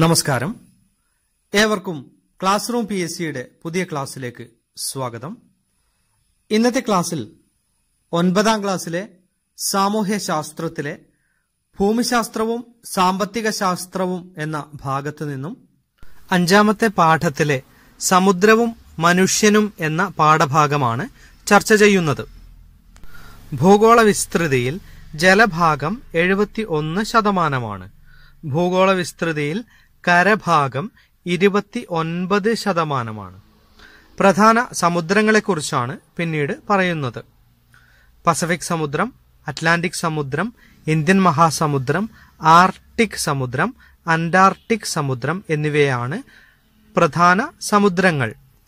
നമസ്കാരം ഏവർക്കും class room P S സിയുടെ പുതിയ ക്ലാസ്സിലേക്ക് സ്വാഗതം ഇന്നത്തെ ക്ലാസ്സിൽ ഒൻപതാം ക്ലാസ്സിലെ സാമൂഹ്യ ശാസ്ത്രത്തിലെ ഭൂമിശാസ്ത്രവും സാമ്പത്തിക ശാസ്ത്രവും എന്ന ഭാഗത്തു നിന്നും അഞ്ചാമത്തെ പാഠത്തിലെ സമുദ്രവും മനുഷ്യനും എന്ന പാഠഭാഗമാണ് ചർച്ച ചെയ്യുന്നത് ഭൂഗോള വിസ്തൃതിയിൽ ജലഭാഗം എഴുപത്തി ഒന്ന് ശതമാനമാണ് ഭൂഗോള വിസ്തൃതിയിൽ കരഭാഗം ഇരുപത്തി ഒൻപത് ശതമാനമാണ് പ്രധാന സമുദ്രങ്ങളെക്കുറിച്ചാണ് പിന്നീട് പറയുന്നത് പസഫിക് സമുദ്രം അറ്റ്ലാന്റിക് സമുദ്രം ഇന്ത്യൻ മഹാസമുദ്രം ആർട്ടിക് സമുദ്രം അന്റാർട്ടിക് സമുദ്രം എന്നിവയാണ് പ്രധാന സമുദ്രങ്ങൾ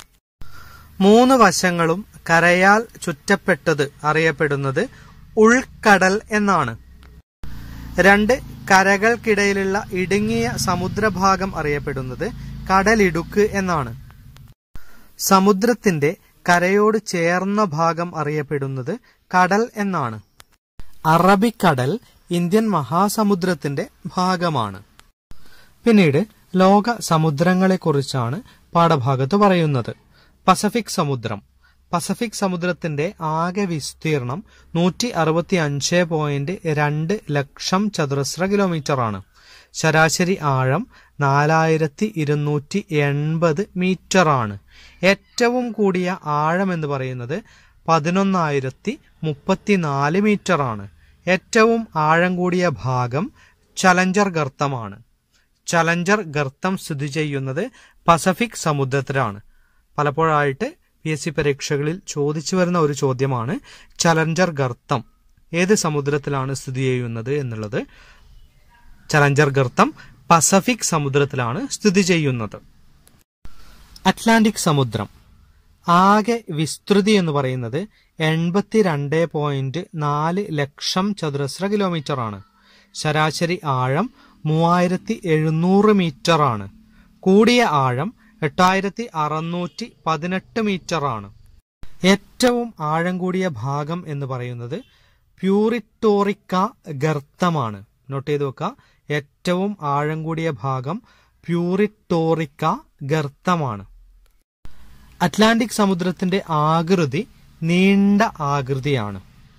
മൂന്ന് വശങ്ങളും കരയാൽ ചുറ്റപ്പെട്ടത് അറിയപ്പെടുന്നത് ഉൾക്കടൽ എന്നാണ് രണ്ട് കരകൾക്കിടയിലുള്ള ഇടുങ്ങിയ സമുദ്രഭാഗം അറിയപ്പെടുന്നത് കടലിടുക്ക് എന്നാണ് സമുദ്രത്തിന്റെ കരയോട് ചേർന്ന ഭാഗം അറിയപ്പെടുന്നത് കടൽ എന്നാണ് അറബിക്കടൽ ഇന്ത്യൻ മഹാസമുദ്രത്തിന്റെ ഭാഗമാണ് പിന്നീട് ലോക സമുദ്രങ്ങളെക്കുറിച്ചാണ് പാഠഭാഗത്ത് പറയുന്നത് പസഫിക് സമുദ്രം പസഫിക് സമുദ്രത്തിന്റെ ആകെ വിസ്തീർണം നൂറ്റി അറുപത്തി അഞ്ച് പോയിന്റ് രണ്ട് ലക്ഷം ചതുരശ്ര കിലോമീറ്റർ ആണ് ശരാശരി ആഴം നാലായിരത്തി ഇരുന്നൂറ്റി എൺപത് മീറ്റർ ആണ് ഏറ്റവും കൂടിയ ആഴം എന്ന് പറയുന്നത് പതിനൊന്നായിരത്തി മുപ്പത്തിനാല് മീറ്റർ ആണ് ഏറ്റവും ആഴം കൂടിയ ഭാഗം ചലഞ്ചർ ഗർത്തമാണ് ചലഞ്ചർ ഗർത്തം സ്ഥിതി ചെയ്യുന്നത് പസഫിക് സമുദ്രത്തിലാണ് പലപ്പോഴായിട്ട് പി എസ് സി പരീക്ഷകളിൽ ചോദിച്ചു വരുന്ന ഒരു ചോദ്യമാണ് ചലഞ്ചർ ഗർത്തം ഏത് സമുദ്രത്തിലാണ് സ്ഥിതി ചെയ്യുന്നത് എന്നുള്ളത് ചലഞ്ചർ ഗർത്തം പസഫിക് സമുദ്രത്തിലാണ് സ്ഥിതി ചെയ്യുന്നത് അറ്റ്ലാന്റിക് സമുദ്രം ആകെ വിസ്തൃതി എന്ന് പറയുന്നത് എൺപത്തിരണ്ട് പോയിന്റ് നാല് ലക്ഷം ചതുരശ്ര കിലോമീറ്റർ ആണ് ശരാശരി ആഴം മൂവായിരത്തി എഴുന്നൂറ് മീറ്റർ ആണ് കൂടിയ ആഴം എട്ടായിരത്തി അറുന്നൂറ്റി പതിനെട്ട് മീറ്റർ ആണ് ഏറ്റവും ആഴം കൂടിയ ഭാഗം എന്ന് പറയുന്നത് പ്യൂറിറ്റോറിക്ക ഗർത്തമാണ് നോട്ട് ചെയ്ത് വെക്കുക ഏറ്റവും ആഴം കൂടിയ ഭാഗം പ്യൂറിറ്റോറിക്ക ഗർത്തമാണ് അറ്റ്ലാന്റിക് സമുദ്രത്തിന്റെ ആകൃതി നീണ്ട ആകൃതിയാണ്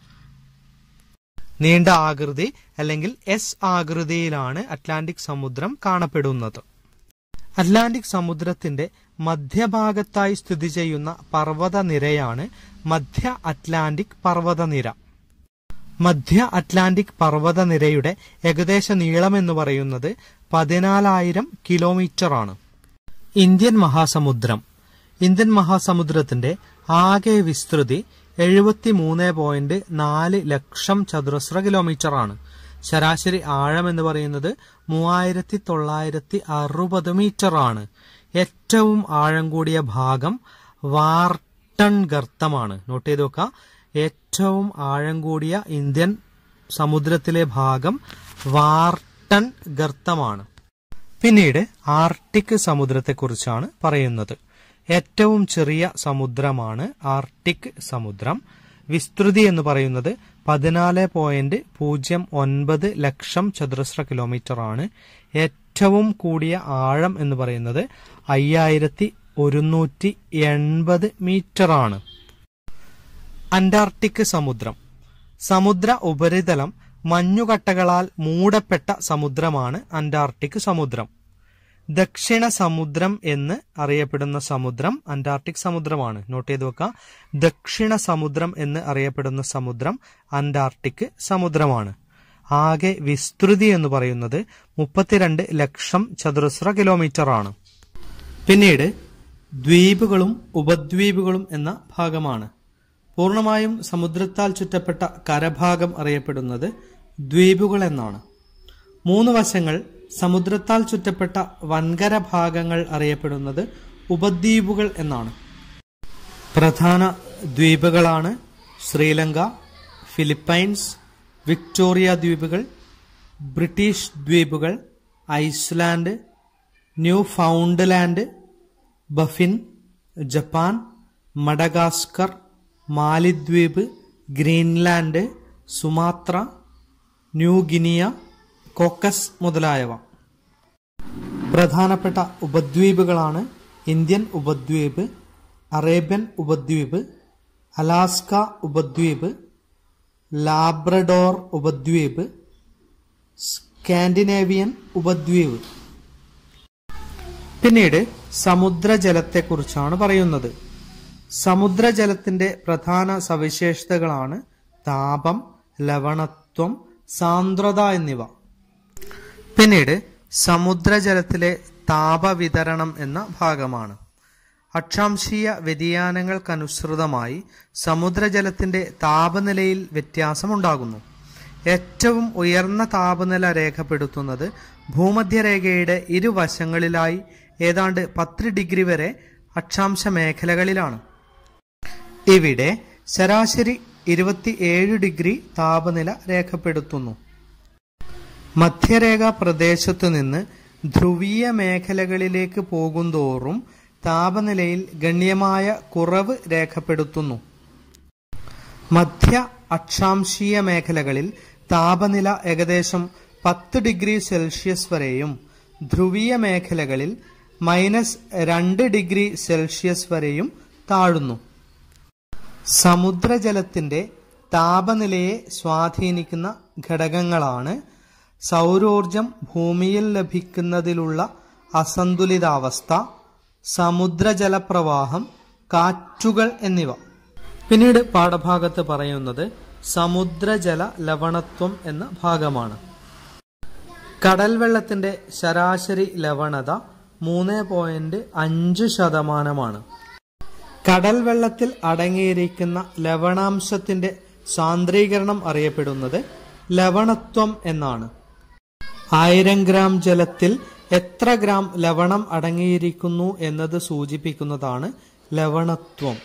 നീണ്ട ആകൃതി അല്ലെങ്കിൽ എസ് ആകൃതിയിലാണ് അറ്റ്ലാന്റിക് സമുദ്രം കാണപ്പെടുന്നത് അറ്റ്ലാന്റിക് സമുദ്രത്തിന്റെ മധ്യഭാഗത്തായി സ്ഥിതി ചെയ്യുന്ന പർവ്വതനിരയാണ് മധ്യ അറ്റ്ലാന്റിക് പർവ്വതനിര മധ്യ അറ്റ്ലാന്റിക് പർവ്വതനിരയുടെ ഏകദേശ നീളം എന്ന് പറയുന്നത് പതിനാലായിരം കിലോമീറ്റർ ആണ് ഇന്ത്യൻ മഹാസമുദ്രം ഇന്ത്യൻ മഹാസമുദ്രത്തിന്റെ ആകെ വിസ്തൃതി എഴുപത്തിമൂന്ന് പോയിന്റ് നാല് ലക്ഷം ചതുരശ്ര കിലോമീറ്റർ ആണ് ശരാശരി ആഴം എന്ന് പറയുന്നത് മൂവായിരത്തി തൊള്ളായിരത്തി അറുപത് മീറ്റർ ആണ് ഏറ്റവും ആഴം കൂടിയ ഭാഗം വാർട്ടൺ ഗർത്തമാണ് നോട്ട് ചെയ്ത് നോക്കുക ഏറ്റവും ആഴം കൂടിയ ഇന്ത്യൻ സമുദ്രത്തിലെ ഭാഗം വാർട്ടൺ ഗർത്തമാണ് പിന്നീട് ആർട്ടിക് സമുദ്രത്തെക്കുറിച്ചാണ് പറയുന്നത് ഏറ്റവും ചെറിയ സമുദ്രമാണ് ആർട്ടിക് സമുദ്രം വിസ്തൃതി എന്ന് പറയുന്നത് പതിനാല് പോയിന്റ് പൂജ്യം ഒൻപത് ലക്ഷം ചതുരശ്ര കിലോമീറ്റർ ആണ് ഏറ്റവും കൂടിയ ആഴം എന്ന് പറയുന്നത് അയ്യായിരത്തി ഒരുന്നൂറ്റി എൺപത് മീറ്റർ ആണ് അന്റാർട്ടിക് സമുദ്രം സമുദ്ര ഉപരിതലം മഞ്ഞുകട്ടകളാൽ മൂടപ്പെട്ട സമുദ്രമാണ് അന്റാർട്ടിക് സമുദ്രം ദക്ഷിണ സമുദ്രം എന്ന് അറിയപ്പെടുന്ന സമുദ്രം അന്റാർട്ടിക് സമുദ്രമാണ് നോട്ട് ചെയ്ത് വെക്കുക ദക്ഷിണ സമുദ്രം എന്ന് അറിയപ്പെടുന്ന സമുദ്രം അന്റാർട്ടിക് സമുദ്രമാണ് ആകെ വിസ്തൃതി എന്ന് പറയുന്നത് മുപ്പത്തിരണ്ട് ലക്ഷം ചതുരശ്ര കിലോമീറ്റർ ആണ് പിന്നീട് ദ്വീപുകളും ഉപദ്വീപുകളും എന്ന ഭാഗമാണ് പൂർണ്ണമായും സമുദ്രത്താൽ ചുറ്റപ്പെട്ട കരഭാഗം അറിയപ്പെടുന്നത് ദ്വീപുകൾ എന്നാണ് മൂന്ന് വശങ്ങൾ സമുദ്രത്താൽ ചുറ്റപ്പെട്ട വൻകര ഭാഗങ്ങൾ അറിയപ്പെടുന്നത് ഉപദ്വീപുകൾ എന്നാണ് പ്രധാന ദ്വീപുകളാണ് ശ്രീലങ്ക ഫിലിപ്പൈൻസ് വിക്ടോറിയ ദ്വീപുകൾ ബ്രിട്ടീഷ് ദ്വീപുകൾ Iceland Newfoundland Baffin Japan Madagascar മാലിദ്വീപ് Greenland Sumatra New Guinea Cocos മുതലായവ പ്രധാനപ്പെട്ട ഉപദ്വീപുകളാണ് ഇന്ത്യൻ ഉപദ്വീപ് അറേബ്യൻ ഉപദ്വീപ് അലാസ്ക ഉപദ്വീപ് ലാബ്രഡോർ ഉപദ്വീപ് സ്കാൻഡിനേവിയൻ ഉപദ്വീപ് പിന്നീട് സമുദ്രജലത്തെക്കുറിച്ചാണ് പറയുന്നത് സമുദ്രജലത്തിന്റെ പ്രധാന സവിശേഷതകളാണ് താപം ലവണത്വം സാന്ദ്രത എന്നിവ പിന്നീട് സമുദ്രജലത്തിലെ താപവിതരണം എന്ന ഭാഗമാണ് അക്ഷാംശീയ വ്യതിയാനങ്ങൾക്കനുസൃതമായി സമുദ്രജലത്തിന്റെ താപനിലയിൽ വ്യത്യാസമുണ്ടാകുന്നു ഏറ്റവും ഉയർന്ന താപനില രേഖപ്പെടുത്തുന്നത് ഭൂമധ്യരേഖയുടെ ഇരുവശങ്ങളിലായി ഏതാണ്ട് പത്ത് ഡിഗ്രി വരെ അക്ഷാംശ മേഖലകളിലാണ് ഇവിടെ ശരാശരി ഇരുപത്തിയേഴ് ഡിഗ്രി താപനില രേഖപ്പെടുത്തുന്നു മധ്യരേഖ പ്രദേശത്തു നിന്ന് ധ്രുവീയ മേഖലകളിലേക്ക് പോകുന്തോറും താപനിലയിൽ ഗണ്യമായ കുറവ് രേഖപ്പെടുത്തുന്നു മധ്യ അക്ഷാംശീയ മേഖലകളിൽ താപനില ഏകദേശം പത്ത് ഡിഗ്രി സെൽഷ്യസ് വരെയും ധ്രുവീയ മേഖലകളിൽ മൈനസ് രണ്ട് ഡിഗ്രി സെൽഷ്യസ് വരെയും താഴുന്നു സമുദ്രജലത്തിന്റെ താപനിലയെ സ്വാധീനിക്കുന്ന ഘടകങ്ങളാണ് സൗരോർജം ഭൂമിയിൽ ലഭിക്കുന്നതിലുള്ള അസന്തുലിതാവസ്ഥ സമുദ്രജലപ്രവാഹം കാറ്റുകൾ എന്നിവ പിന്നീട് പാഠഭാഗത്ത് പറയുന്നത് സമുദ്രജല ലവണത്വം എന്ന ഭാഗമാണ് കടൽ വെള്ളത്തിന്റെ ശരാശരി ലവണത മൂന്ന് പോയിന്റ് അഞ്ച് ശതമാനമാണ് കടൽ വെള്ളത്തിൽ അടങ്ങിയിരിക്കുന്ന ലവണാംശത്തിന്റെ സാന്ദ്രീകരണം അറിയപ്പെടുന്നത് ലവണത്വം എന്നാണ് ആയിരം ഗ്രാം ജലത്തിൽ എത്ര ഗ്രാം ലവണം അടങ്ങിയിരിക്കുന്നു എന്നത് സൂചിപ്പിക്കുന്നതാണ് ലവണത്വം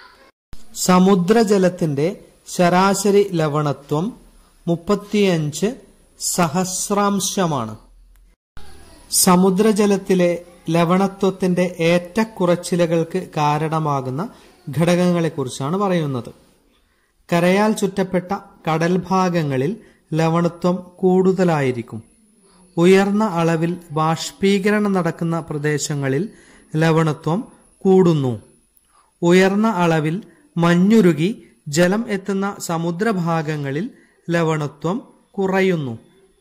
സമുദ്രജലത്തിന്റെ ശരാശരി ലവണത്വം മുപ്പത്തിയഞ്ച് സഹസ്രാംശമാണ് സമുദ്രജലത്തിലെ ലവണത്വത്തിന്റെ ഏറ്റക്കുറച്ചിലുകൾക്ക് കാരണമാകുന്ന ഘടകങ്ങളെക്കുറിച്ചാണ് പറയുന്നത് കരയാൽ ചുറ്റപ്പെട്ട കടൽ ഭാഗങ്ങളിൽ ലവണത്വം കൂടുതലായിരിക്കും ഉയർന്ന അളവിൽ ബാഷ്പീകരണം നടക്കുന്ന പ്രദേശങ്ങളിൽ ലവണത്വം കൂടുന്നു ഉയർന്ന അളവിൽ മഞ്ഞുരുകി ജലം എത്തുന്ന സമുദ്രഭാഗങ്ങളിൽ ലവണത്വം കുറയുന്നു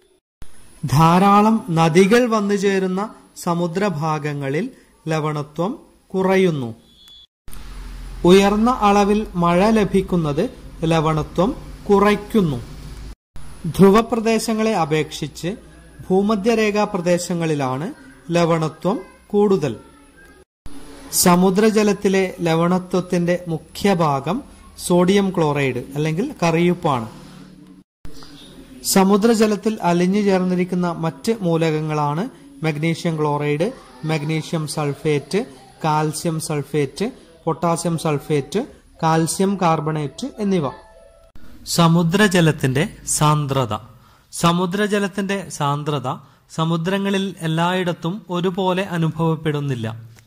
ധാരാളം നദികൾ വന്നു ചേരുന്ന സമുദ്രഭാഗങ്ങളിൽ ലവണത്വം കുറയുന്നു ഉയർന്ന അളവിൽ മഴ ലഭിക്കുന്നത് ലവണത്വം കുറയ്ക്കുന്നു ധ്രുവപ്രദേശങ്ങളെ അപേക്ഷിച്ച് ഭൂമധ്യരേഖാ പ്രദേശങ്ങളിലാണ് ലവണത്വം കൂടുതൽ സമുദ്രജലത്തിലെ ലവണത്വത്തിന്റെ മുഖ്യ ഭാഗം സോഡിയം ക്ലോറൈഡ് അല്ലെങ്കിൽ കറിയുപ്പാണ് സമുദ്രജലത്തിൽ അലിഞ്ഞു ചേർന്നിരിക്കുന്ന മറ്റ് മൂലകങ്ങളാണ് magnesium chloride magnesium sulphate calcium sulphate potassium sulphate calcium carbonate എന്നിവ സമുദ്രജലത്തിന്റെ സാന്ദ്രത സമുദ്രജലത്തിന്റെ സാന്ദ്രത സമുദ്രങ്ങളിൽ എല്ലായിടത്തും ഒരുപോലെ അനുഭവപ്പെടുന്നില്ല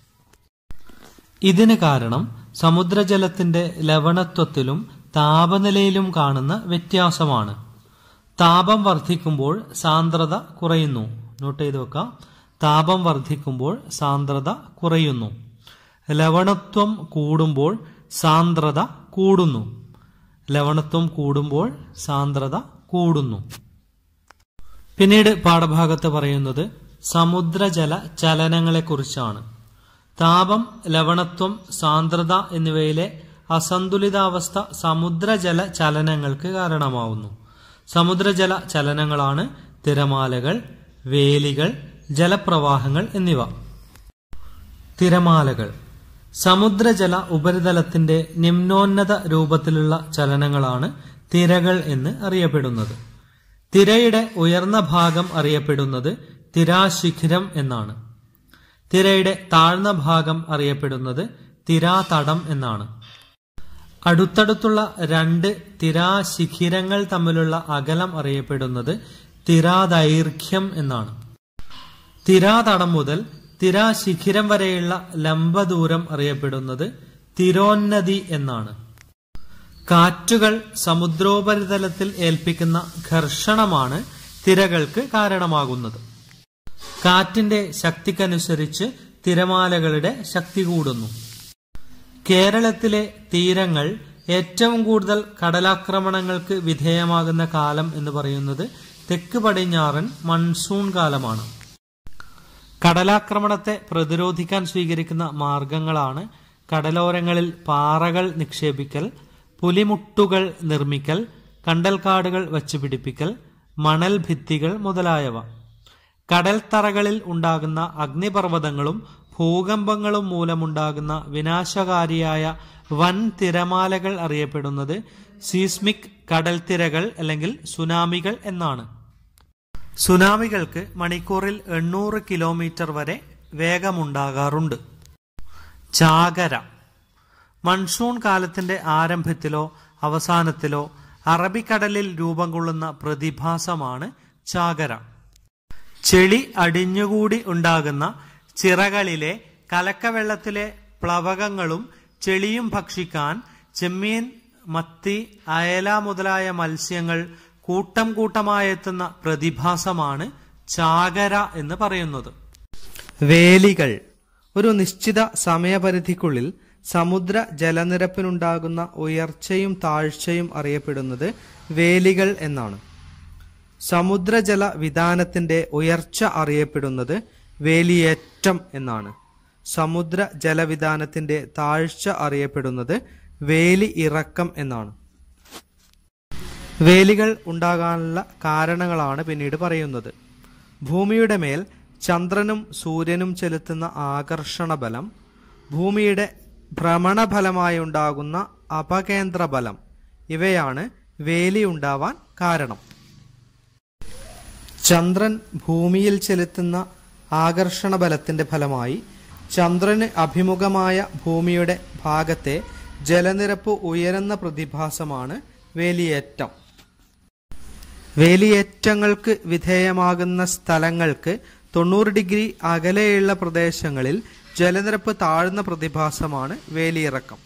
ഇതിന് കാരണം സമുദ്രജലത്തിന്റെ ലവണത്വത്തിലും താപനിലയിലും കാണുന്ന വ്യത്യാസമാണ് താപം വർദ്ധിക്കുമ്പോൾ സാന്ദ്രത കുറയുന്നു നോട്ട് ചെയ്ത് വെക്കാം താപം വർദ്ധിക്കുമ്പോൾ സാന്ദ്രത കുറയുന്നു ലവണത്വം കൂടുമ്പോൾ സാന്ദ്രത കൂടുന്നു ലവണത്വം കൂടുമ്പോൾ സാന്ദ്രത കൂടുന്നു പിന്നീട് പാഠഭാഗത്ത് പറയുന്നത് സമുദ്രജല ചലനങ്ങളെക്കുറിച്ചാണ് താപം ലവണത്വം സാന്ദ്രത എന്നിവയിലെ അസന്തുലിതാവസ്ഥ സമുദ്രജല ചലനങ്ങൾക്ക് കാരണമാവുന്നു സമുദ്രജല ചലനങ്ങളാണ് തിരമാലകൾ വേലികൾ ജലപ്രവാഹങ്ങൾ എന്നിവ തിരമാലകൾ സമുദ്രജല ഉപരിതലത്തിന്റെ നിമ്നോന്നത രൂപത്തിലുള്ള ചലനങ്ങളാണ് തിരകൾ എന്ന് അറിയപ്പെടുന്നത് തിരയുടെ ഉയർന്ന ഭാഗം അറിയപ്പെടുന്നത് തിരാശിഖിരം എന്നാണ് തിരയുടെ താഴ്ന്ന ഭാഗം അറിയപ്പെടുന്നത് തിരാതടം എന്നാണ് അടുത്തടുത്തുള്ള രണ്ട് തിരാശിഖിരങ്ങൾ തമ്മിലുള്ള അകലം അറിയപ്പെടുന്നത് തിരാദൈർഘ്യം എന്നാണ് തിരാതടം മുതൽ തിരാശിഖിരം വരെയുള്ള ലംബദൂരം അറിയപ്പെടുന്നത് തിരോന്നതി എന്നാണ് കാറ്റുകൾ സമുദ്രോപരിതലത്തിൽ ഏൽപ്പിക്കുന്ന ഘർഷണമാണ് തിരകൾക്ക് കാരണമാകുന്നത് കാറ്റിന്റെ ശക്തിക്കനുസരിച്ച് തിരമാലകളുടെ ശക്തി കൂടുന്നു കേരളത്തിലെ തീരങ്ങൾ ഏറ്റവും കൂടുതൽ കടലാക്രമണങ്ങൾക്ക് വിധേയമാകുന്ന കാലം എന്ന് പറയുന്നത് തെക്ക് പടിഞ്ഞാറൻ മൺസൂൺ കാലമാണ് കടലാക്രമണത്തെ പ്രതിരോധിക്കാൻ സ്വീകരിക്കുന്ന മാർഗങ്ങളാണ് കടലോരങ്ങളിൽ പാറകൾ നിക്ഷേപിക്കൽ പുലിമുട്ടുകൾ നിർമ്മിക്കൽ കണ്ടൽക്കാടുകൾ വച്ചുപിടിപ്പിക്കൽ മണൽ ഭിത്തികൾ മുതലായവ കടൽത്തറകളിൽ ഉണ്ടാകുന്ന അഗ്നിപർവ്വതങ്ങളും ഭൂകമ്പങ്ങളും മൂലമുണ്ടാകുന്ന വിനാശകാരിയായ വൻ തിരമാലകൾ അറിയപ്പെടുന്നത് സീസ്മിക് കടൽത്തിരകൾ അല്ലെങ്കിൽ സുനാമികൾ എന്നാണ് സുനാമികൾക്ക് മണിക്കൂറിൽ എണ്ണൂറ് കിലോമീറ്റർ വരെ വേഗമുണ്ടാകാറുണ്ട് ചാകര മൺസൂൺ കാലത്തിന്റെ ആരംഭത്തിലോ അവസാനത്തിലോ അറബിക്കടലിൽ രൂപം കൊള്ളുന്ന പ്രതിഭാസമാണ് ചാകര ചെളി അടിഞ്ഞുകൂടി ഉണ്ടാകുന്ന ചിറകളിലെ കലക്കവെള്ളത്തിലെ പ്ലവകങ്ങളും ചെളിയും ഭക്ഷിക്കാൻ ചെമ്മീൻ മത്തി അയല മുതലായ മത്സ്യങ്ങൾ കൂട്ടം കൂട്ടമായെത്തുന്ന പ്രതിഭാസമാണ് ചാകര എന്ന് പറയുന്നത് വേലികൾ ഒരു നിശ്ചിത സമയപരിധിക്കുള്ളിൽ സമുദ്ര ജലനിരപ്പിനുണ്ടാകുന്ന ഉയർച്ചയും താഴ്ചയും അറിയപ്പെടുന്നത് വേലികൾ എന്നാണ് സമുദ്രജല വിധാനത്തിന്റെ ഉയർച്ച അറിയപ്പെടുന്നത് വേലിയേറ്റം എന്നാണ് സമുദ്ര ജലവിധാനത്തിന്റെ താഴ്ച അറിയപ്പെടുന്നത് വേലി ഇറക്കം എന്നാണ് വേലികൾ ഉണ്ടാകാനുള്ള കാരണങ്ങളാണ് പിന്നീട് പറയുന്നത് ഭൂമിയുടെ മേൽ ചന്ദ്രനും സൂര്യനും ചെലുത്തുന്ന ആകർഷണ ബലം ഭൂമിയുടെ ഭ്രമണഫലമായി ഉണ്ടാകുന്ന അപകേന്ദ്ര ബലം ഇവയാണ് വേലി ഉണ്ടാവാൻ കാരണം ചന്ദ്രൻ ഭൂമിയിൽ ചെലുത്തുന്ന ആകർഷണ ബലത്തിന്റെ ഫലമായി ചന്ദ്രന് അഭിമുഖമായ ഭൂമിയുടെ ഭാഗത്തെ ജലനിരപ്പ് ഉയരുന്ന പ്രതിഭാസമാണ് വേലിയേറ്റം വേലിയേറ്റങ്ങൾക്ക് വിധേയമാകുന്ന സ്ഥലങ്ങൾക്ക് തൊണ്ണൂറ് ഡിഗ്രി അകലെയുള്ള പ്രദേശങ്ങളിൽ ജലനിരപ്പ് താഴ്ന്ന പ്രതിഭാസമാണ് വേലിയിറക്കം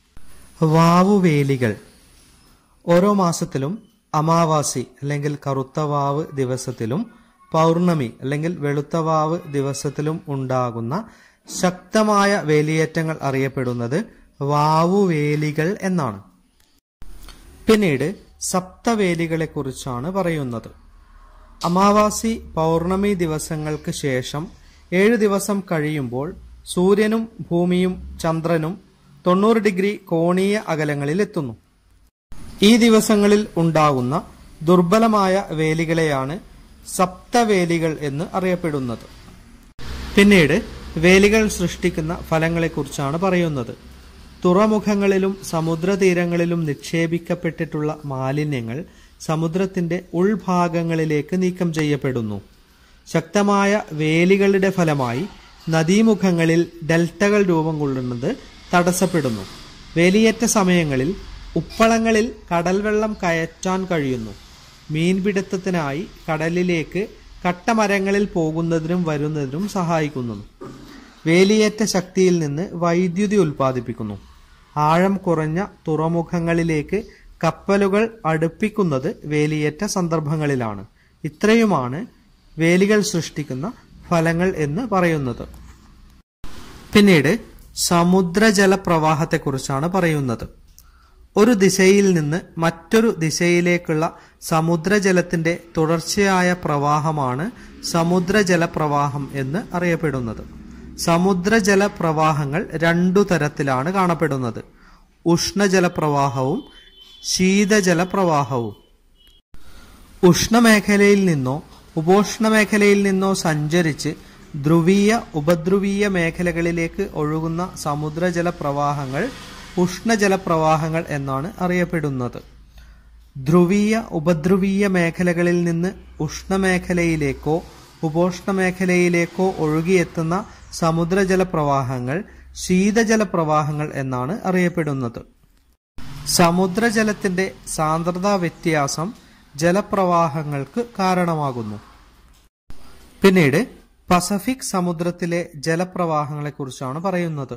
വാവുവേലികൾ ഓരോ മാസത്തിലും അമാവാസി അല്ലെങ്കിൽ കറുത്ത വാവ് ദിവസത്തിലും പൗർണമി അല്ലെങ്കിൽ വെളുത്ത വാവ് ദിവസത്തിലും ഉണ്ടാകുന്ന ശക്തമായ വേലിയേറ്റങ്ങൾ അറിയപ്പെടുന്നത് വാവുവേലികൾ എന്നാണ് പിന്നീട് സപ്തവേലികളെ കുറിച്ചാണ് പറയുന്നത് അമാവാസി പൗർണമി ദിവസങ്ങൾക്ക് ശേഷം ഏഴ് ദിവസം കഴിയുമ്പോൾ സൂര്യനും ഭൂമിയും ചന്ദ്രനും തൊണ്ണൂറ് ഡിഗ്രി കോണീയ അകലങ്ങളിൽ എത്തുന്നു ഈ ദിവസങ്ങളിൽ ഉണ്ടാകുന്ന ദുർബലമായ വേലികളെയാണ് സപ്തവേലികൾ എന്ന് അറിയപ്പെടുന്നത് പിന്നീട് വേലികൾ സൃഷ്ടിക്കുന്ന ഫലങ്ങളെക്കുറിച്ചാണ് പറയുന്നത് തുറമുഖങ്ങളിലും സമുദ്രതീരങ്ങളിലും നിക്ഷേപിക്കപ്പെട്ടിട്ടുള്ള മാലിന്യങ്ങൾ സമുദ്രത്തിന്റെ ഉൾഭാഗങ്ങളിലേക്ക് നീക്കം ചെയ്യപ്പെടുന്നു ശക്തമായ വേലികളുടെ ഫലമായി നദീമുഖങ്ങളിൽ ഡെൽറ്റകൾ രൂപം കൊള്ളുന്നത് തടസ്സപ്പെടുന്നു വേലിയേറ്റ സമയങ്ങളിൽ ഉപ്പളങ്ങളിൽ കടൽവെള്ളം കയറ്റാൻ കഴിയുന്നു മീൻപിടുത്തത്തിനായി കടലിലേക്ക് കട്ടമരങ്ങളിൽ പോകുന്നതിനും വരുന്നതിനും സഹായിക്കുന്നു വേലിയേറ്റ ശക്തിയിൽ നിന്ന് വൈദ്യുതി ഉൽപ്പാദിപ്പിക്കുന്നു ആഴം കുറഞ്ഞ തുറമുഖങ്ങളിലേക്ക് കപ്പലുകൾ അടുപ്പിക്കുന്നത് വേലിയേറ്റ സന്ദർഭങ്ങളിലാണ് ഇത്രയുമാണ് വേലികൾ സൃഷ്ടിക്കുന്ന ഫലങ്ങൾ എന്ന് പറയുന്നത് പിന്നീട് സമുദ്രജല പ്രവാഹത്തെക്കുറിച്ചാണ് പറയുന്നത് ഒരു ദിശയിൽ നിന്ന് മറ്റൊരു ദിശയിലേക്കുള്ള സമുദ്രജലത്തിന്റെ തുടർച്ചയായ പ്രവാഹമാണ് സമുദ്രജല പ്രവാഹം എന്ന് അറിയപ്പെടുന്നത് സമുദ്രജല പ്രവാഹങ്ങൾ രണ്ടു തരത്തിലാണ് കാണപ്പെടുന്നത് ഉഷ്ണജല പ്രവാഹവും ശീതജല പ്രവാഹവും ഉഷ്ണമേഖലയിൽ നിന്നോ ഉപോഷ്ണമേഖലയിൽ നിന്നോ സഞ്ചരിച്ച് ധ്രുവീയ ഉപധ്രുവീയ മേഖലകളിലേക്ക് ഒഴുകുന്ന സമുദ്രജല പ്രവാഹങ്ങൾ ഉഷ്ണജല പ്രവാഹങ്ങൾ എന്നാണ് അറിയപ്പെടുന്നത് ധ്രുവീയ ഉപധ്രുവീയ മേഖലകളിൽ നിന്ന് ഉഷ്ണമേഖലയിലേക്കോ ഉപോഷ്ണമേഖലയിലേക്കോ ഒഴുകിയെത്തുന്ന സമുദ്രജല പ്രവാഹങ്ങൾ ശീതജല പ്രവാഹങ്ങൾ എന്നാണ് അറിയപ്പെടുന്നത് സമുദ്രജലത്തിന്റെ സാന്ദ്രതാ വ്യത്യാസം ജലപ്രവാഹങ്ങൾക്ക് കാരണമാകുന്നു പിന്നീട് പസഫിക് സമുദ്രത്തിലെ ജലപ്രവാഹങ്ങളെക്കുറിച്ചാണ് പറയുന്നത്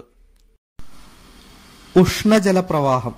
ഉഷ്ണജലപ്രവാഹം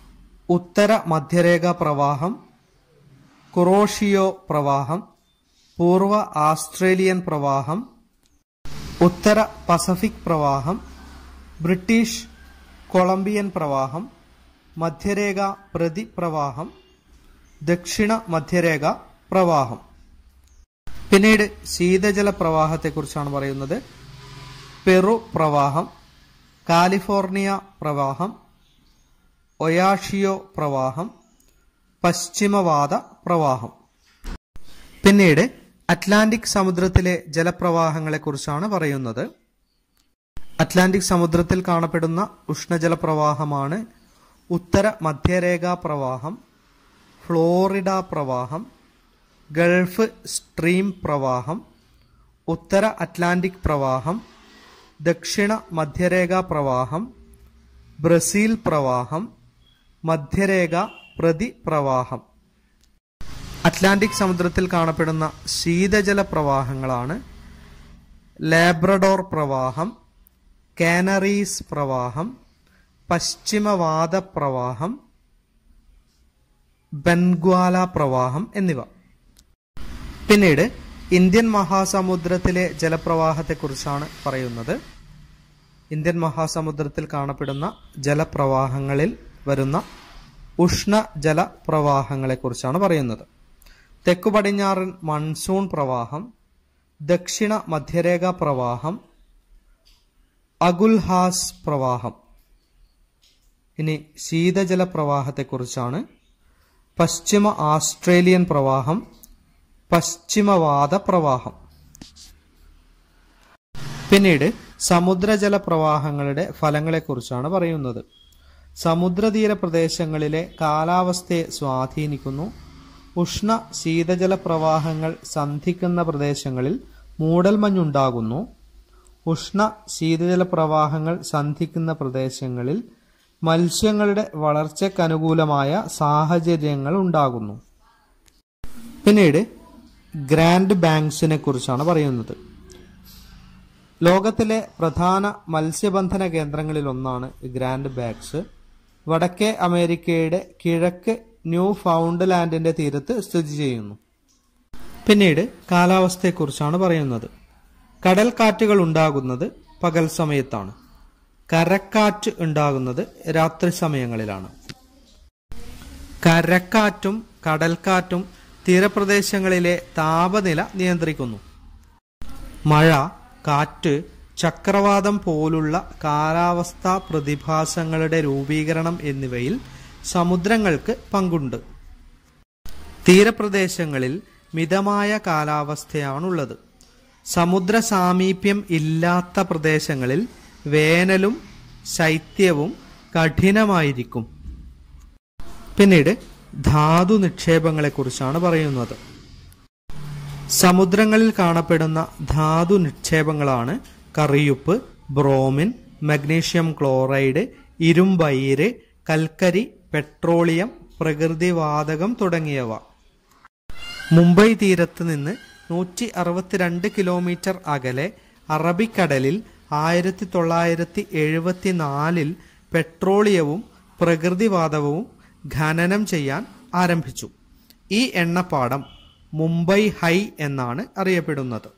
ഉത്തര മധ്യരേഖ പ്രവാഹം കുറോഷിയോ പ്രവാഹം പൂർവ ആസ്ട്രേലിയൻ പ്രവാഹം ഉത്തര പസഫിക് പ്രവാഹം ബ്രിട്ടീഷ് കൊളംബിയൻ പ്രവാഹം മധ്യരേഖ പ്രതിപ്രവാഹം ദക്ഷിണ മധ്യരേഖ പ്രവാഹം പിന്നീട് ശീതജല പ്രവാഹത്തെക്കുറിച്ചാണ് പറയുന്നത് പെറു പ്രവാഹം കാലിഫോർണിയ പ്രവാഹം ഒയാഷിയോ പ്രവാഹം പശ്ചിമവാദ പ്രവാഹം പിന്നീട് അറ്റ്ലാന്റിക് സമുദ്രത്തിലെ ജലപ്രവാഹങ്ങളെക്കുറിച്ചാണ് പറയുന്നത് അറ്റ്ലാന്റിക് സമുദ്രത്തിൽ കാണപ്പെടുന്ന ഉഷ്ണജല പ്രവാഹമാണ് ഉത്തര മധ്യരേഖാ പ്രവാഹം ഫ്ലോറിഡ പ്രവാഹം ഗൾഫ് സ്ട്രീം പ്രവാഹം ഉത്തര അറ്റ്ലാന്റിക് പ്രവാഹം ദക്ഷിണ മധ്യരേഖാ പ്രവാഹം ബ്രസീൽ പ്രവാഹം മധ്യരേഖ പ്രതിപ്രവാഹം അറ്റ്ലാന്റിക് സമുദ്രത്തിൽ കാണപ്പെടുന്ന ശീതജല പ്രവാഹങ്ങളാണ് ലാബ്രഡോർ പ്രവാഹം കാനറീസ് പ്രവാഹം പശ്ചിമവാദ പ്രവാഹം ബൻഗ്വാല പ്രവാഹം എന്നിവ പിന്നീട് ഇന്ത്യൻ മഹാസമുദ്രത്തിലെ ജലപ്രവാഹത്തെക്കുറിച്ചാണ് പറയുന്നത് ഇന്ത്യൻ മഹാസമുദ്രത്തിൽ കാണപ്പെടുന്ന ജലപ്രവാഹങ്ങളിൽ വരുന്ന ഉഷ്ണജല പ്രവാഹങ്ങളെക്കുറിച്ചാണ് പറയുന്നത് തെക്കു പടിഞ്ഞാറൻ മൺസൂൺ പ്രവാഹം ദക്ഷിണ മധ്യരേഖ പ്രവാഹം അഗുൽഹാസ് പ്രവാഹം ഇനി ശീതജല പ്രവാഹത്തെക്കുറിച്ചാണ് പശ്ചിമ ആസ്ട്രേലിയൻ പ്രവാഹം പശ്ചിമവാദ പ്രവാഹം പിന്നീട് സമുദ്രജല പ്രവാഹങ്ങളുടെ ഫലങ്ങളെക്കുറിച്ചാണ് പറയുന്നത് സമുദ്രതീര പ്രദേശങ്ങളിലെ കാലാവസ്ഥയെ സ്വാധീനിക്കുന്നു ഉഷ്ണ ശീതജല പ്രവാഹങ്ങൾ സന്ധിക്കുന്ന പ്രദേശങ്ങളിൽ മൂടൽമഞ്ഞുണ്ടാകുന്നു ഉഷ്ണ ശീതജല പ്രവാഹങ്ങൾ സന്ധിക്കുന്ന പ്രദേശങ്ങളിൽ മത്സ്യങ്ങളുടെ വളർച്ചയ്ക്കനുകൂലമായ സാഹചര്യങ്ങൾ ഉണ്ടാകുന്നു പിന്നീട് ഗ്രാൻഡ് ബാങ്ക്സിനെ കുറിച്ചാണ് പറയുന്നത് ലോകത്തിലെ പ്രധാന മത്സ്യബന്ധന കേന്ദ്രങ്ങളിൽ ഒന്നാണ് ഗ്രാൻഡ് ബാങ്ക്സ് വടക്കേ അമേരിക്കയുടെ കിഴക്ക് ന്യൂ ഫൗണ്ട്ലാൻഡിന്റെ തീരത്ത് സ്ഥിതി ചെയ്യുന്നു പിന്നീട് കാലാവസ്ഥയെക്കുറിച്ചാണ് പറയുന്നത് കടൽക്കാറ്റുകൾ ഉണ്ടാകുന്നത് പകൽ സമയത്താണ് കരക്കാറ്റ് ഉണ്ടാകുന്നത് രാത്രി സമയങ്ങളിലാണ് കരക്കാറ്റും കടൽക്കാറ്റും തീരപ്രദേശങ്ങളിലെ താപനില നിയന്ത്രിക്കുന്നു മഴ കാറ്റ് ചക്രവാതം പോലുള്ള കാലാവസ്ഥാ പ്രതിഭാസങ്ങളുടെ രൂപീകരണം എന്നിവയിൽ സമുദ്രങ്ങൾക്ക് പങ്കുണ്ട് തീരപ്രദേശങ്ങളിൽ മിതമായ കാലാവസ്ഥയാണുള്ളത് സമുദ്ര സാമീപ്യം ഇല്ലാത്ത പ്രദേശങ്ങളിൽ വേനലും ശൈത്യവും കഠിനമായിരിക്കും പിന്നീട് ധാതു നിക്ഷേപങ്ങളെക്കുറിച്ചാണ് പറയുന്നത് സമുദ്രങ്ങളിൽ കാണപ്പെടുന്ന ധാതു നിക്ഷേപങ്ങളാണ് കറിയുപ്പ് ബ്രോമിൻ മഗ്നീഷ്യം ക്ലോറൈഡ് ഇരുമ്പയിര് കൽക്കരി പെട്രോളിയം പ്രകൃതിവാതകം തുടങ്ങിയവ മുംബൈ തീരത്ത് നിന്ന് നൂറ്റി അറുപത്തിരണ്ട് കിലോമീറ്റർ അകലെ അറബിക്കടലിൽ ആയിരത്തി തൊള്ളായിരത്തി എഴുപത്തിനാലിൽ പെട്രോളിയവും പ്രകൃതിവാതകവും ഖനനം ചെയ്യാൻ ആരംഭിച്ചു ഈ എണ്ണപ്പാടം മുംബൈ ഹൈ എന്നാണ് അറിയപ്പെടുന്നത്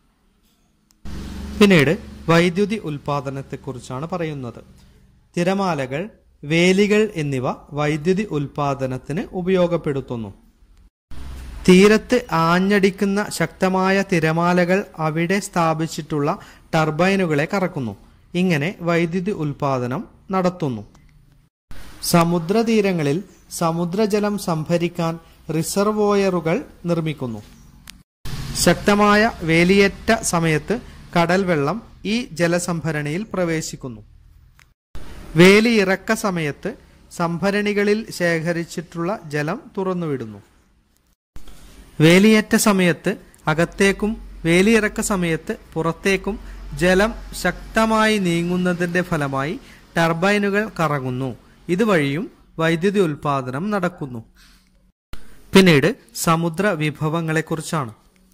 പിന്നീട് വൈദ്യുതി ഉൽപാദനത്തെക്കുറിച്ചാണ് പറയുന്നത് തിരമാലകൾ വേലികൾ എന്നിവ വൈദ്യുതി ഉൽപാദനത്തിന് ഉപയോഗപ്പെടുത്തുന്നു തീരത്ത് ആഞ്ഞടിക്കുന്ന ശക്തമായ തിരമാലകൾ അവിടെ സ്ഥാപിച്ചിട്ടുള്ള ടർബൈനുകളെ കറക്കുന്നു ഇങ്ങനെ വൈദ്യുതി ഉൽപാദനം നടത്തുന്നു സമുദ്രതീരങ്ങളിൽ സമുദ്രജലം സംഭരിക്കാൻ റിസർവോയറുകൾ നിർമ്മിക്കുന്നു ശക്തമായ വേലിയേറ്റ സമയത്ത് കടൽ വെള്ളം ഈ ജലസംഭരണിയിൽ പ്രവേശിക്കുന്നു വേലിയിറക്ക സമയത്ത് സംഭരണികളിൽ ശേഖരിച്ചിട്ടുള്ള ജലം തുറന്നുവിടുന്നു വേലിയേറ്റ സമയത്ത് അകത്തേക്കും വേലിയിറക്ക സമയത്ത് പുറത്തേക്കും ജലം ശക്തമായി നീങ്ങുന്നതിന്റെ ഫലമായി ടർബൈനുകൾ കറങ്ങുന്നു ഇതുവഴിയും വൈദ്യുതി ഉൽപാദനം നടക്കുന്നു പിന്നീട് സമുദ്ര വിഭവങ്ങളെക്കുറിച്ചാണ്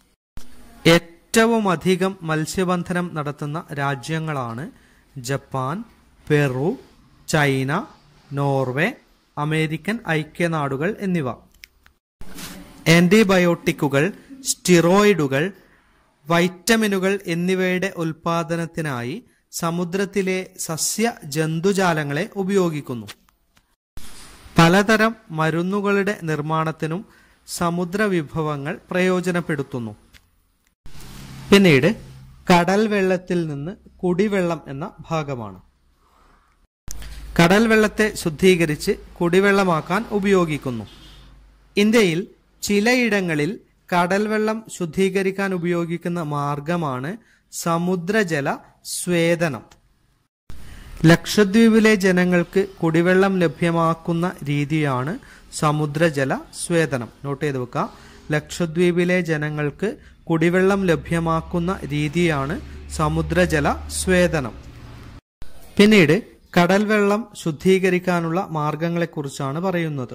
ഏറ്റവും അധികം മത്സ്യബന്ധനം നടത്തുന്ന രാജ്യങ്ങളാണ് Japan Peru China Norway American ഐക്യനാടുകൾ എന്നിവ ആന്റിബയോട്ടിക്കുകൾ സ്റ്റിറോയിഡുകൾ വൈറ്റമിനുകൾ എന്നിവയുടെ ഉൽപാദനത്തിനായി സമുദ്രത്തിലെ സസ്യ ജന്തുജാലങ്ങളെ ഉപയോഗിക്കുന്നു പലതരം മരുന്നുകളുടെ നിർമ്മാണത്തിനും സമുദ്ര വിഭവങ്ങൾ പ്രയോജനപ്പെടുത്തുന്നു പിന്നീട് കടൽ വെള്ളത്തിൽ നിന്ന് കുടിവെള്ളം എന്ന ഭാഗമാണ് കടൽ വെള്ളത്തെ ശുദ്ധീകരിച്ച് കുടിവെള്ളമാക്കാൻ ഉപയോഗിക്കുന്നു ഇന്ത്യയിൽ ചിലയിടങ്ങളിൽ കടൽ വെള്ളം ശുദ്ധീകരിക്കാൻ ഉപയോഗിക്കുന്ന മാർഗമാണ് സമുദ്രജല സ്വേദനം ലക്ഷദ്വീപിലെ ജനങ്ങൾക്ക് കുടിവെള്ളം ലഭ്യമാക്കുന്ന രീതിയാണ് സമുദ്രജല സ്വേദനം നോട്ട് ചെയ്ത് വെക്കുക ലക്ഷദ്വീപിലെ ജനങ്ങൾക്ക് കുടിവെള്ളം ലഭ്യമാക്കുന്ന രീതിയാണ് സമുദ്രജല സ്വേദനം പിന്നീട് കടൽ വെള്ളം ശുദ്ധീകരിക്കാനുള്ള മാർഗങ്ങളെക്കുറിച്ചാണ് പറയുന്നത്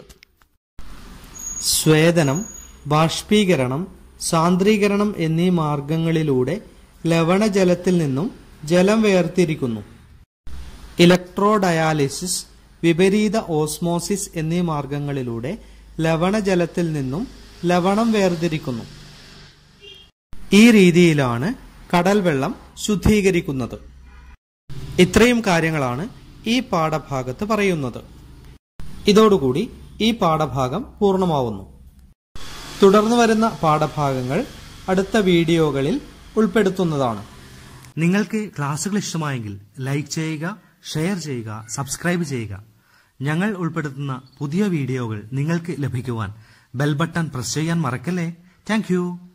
സ്വേദനം ബാഷ്പീകരണം സാന്ദ്രീകരണം എന്നീ മാർഗങ്ങളിലൂടെ ലവണജലത്തിൽ നിന്നും ജലം വേർതിരിക്കുന്നു ഇലക്ട്രോഡയാലിസിസ് വിപരീത ഓസ്മോസിസ് എന്നീ മാർഗങ്ങളിലൂടെ ലവണജലത്തിൽ നിന്നും ലവണം വേർതിരിക്കുന്നു ഈ രീതിയിലാണ് കടൽ വെള്ളം ശുദ്ധീകരിക്കുന്നത് ഇത്രയും കാര്യങ്ങളാണ് ഈ പാഠഭാഗത്ത് പറയുന്നത് ഇതോടുകൂടി ഈ പാഠഭാഗം പൂർണ്ണമാവുന്നു തുടർന്ന് വരുന്ന പാഠഭാഗങ്ങൾ അടുത്ത വീഡിയോകളിൽ ഉൾപ്പെടുത്തുന്നതാണ് നിങ്ങൾക്ക് ക്ലാസുകൾ ഇഷ്ടമായെങ്കിൽ ലൈക്ക് ചെയ്യുക ഷെയർ ചെയ്യുക സബ്സ്ക്രൈബ് ചെയ്യുക ഞങ്ങൾ ഉൾപ്പെടുത്തുന്ന പുതിയ വീഡിയോകൾ നിങ്ങൾക്ക് ലഭിക്കുവാൻ ബെൽ ബട്ടൺ പ്രസ് ചെയ്യാൻ മറക്കല്ലേ താങ്ക്